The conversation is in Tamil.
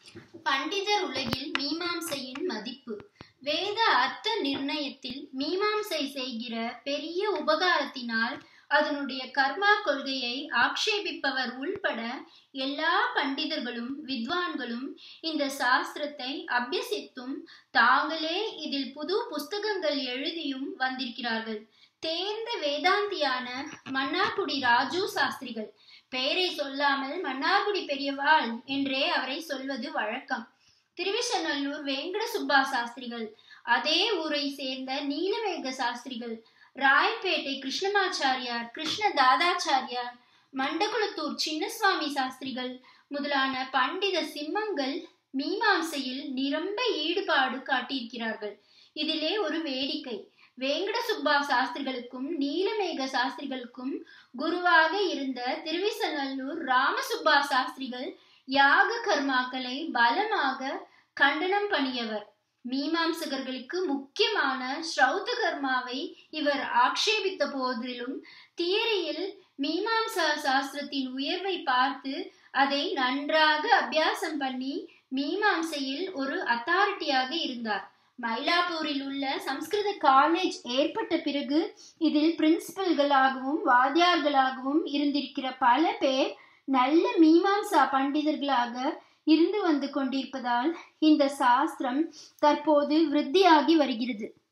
பண்டிதர் உலகில் மீமாம்சையின் மதிப்பு வேத அர்த்த நிர்ணயத்தில் மீமாம்சை செய்கிற பெரிய உபகாரத்தினால் அதனுடைய கர்மா கொள்கையை ஆக்ஷேபிப்பவர் உள்பட எல்லா பண்டிதர்களும் வித்வான்களும் இந்த சாஸ்திரத்தை அபியசித்தும் தாங்களே இதில் புது புஸ்தகங்கள் எழுதியும் வந்திருக்கிறார்கள் தேர்ந்த வேதாந்தியான மன்னார்குடி ராஜு சாஸ்திரிகள் பெயரை சொல்லாமல் மன்னார்குடி பெரியவாள் என்றே அவரை சொல்வது வழக்கம் திருவிசநல்லூர் வெங்கட சுப்பா சாஸ்திரிகள் அதே ஊரை சேர்ந்த நீலவேக சாஸ்திரிகள் ராயப்பேட்டை கிருஷ்ணமாச்சாரியார் கிருஷ்ண தாதாச்சாரியார் மண்டகுளத்தூர் சின்னசுவாமி சாஸ்திரிகள் முதலான பண்டித சிம்மங்கள் மீமாம்சையில் நிரம்ப ஈடுபாடு காட்டியிருக்கிறார்கள் இதிலே ஒரு வேடிக்கை வேங்கட சுப்பா சாஸ்திரிகளுக்கும் நீலமேக சாஸ்திரிகளுக்கும் குருவாக இருந்த திருவிசநல்லூர் ராமசுப்பா சாஸ்திரிகள் யாக கர்மாக்களை பலமாக கண்டனம் பண்ணியவர் மீமாம்சகர்களுக்கு முக்கியமான ஸ்ரௌத கர்மாவை இவர் ஆக்ஷேபித்த போதிலும் தியரியில் மீமாம்சா சாஸ்திரத்தின் உயர்வை பார்த்து அதை நன்றாக அபியாசம் பண்ணி மீமாம்சையில் ஒரு அத்தாரிட்டியாக இருந்தார் மயிலாப்பூரில் உள்ள சம்ஸ்கிருத காலேஜ் ஏற்பட்ட பிறகு இதில் பிரின்சிபல்களாகவும் வாத்தியார்களாகவும் இருந்திருக்கிற பல பேர் நல்ல மீமாம்சா பண்டிதர்களாக இருந்து வந்து கொண்டிருப்பதால் இந்த சாஸ்திரம் தற்போது விருத்தியாகி வருகிறது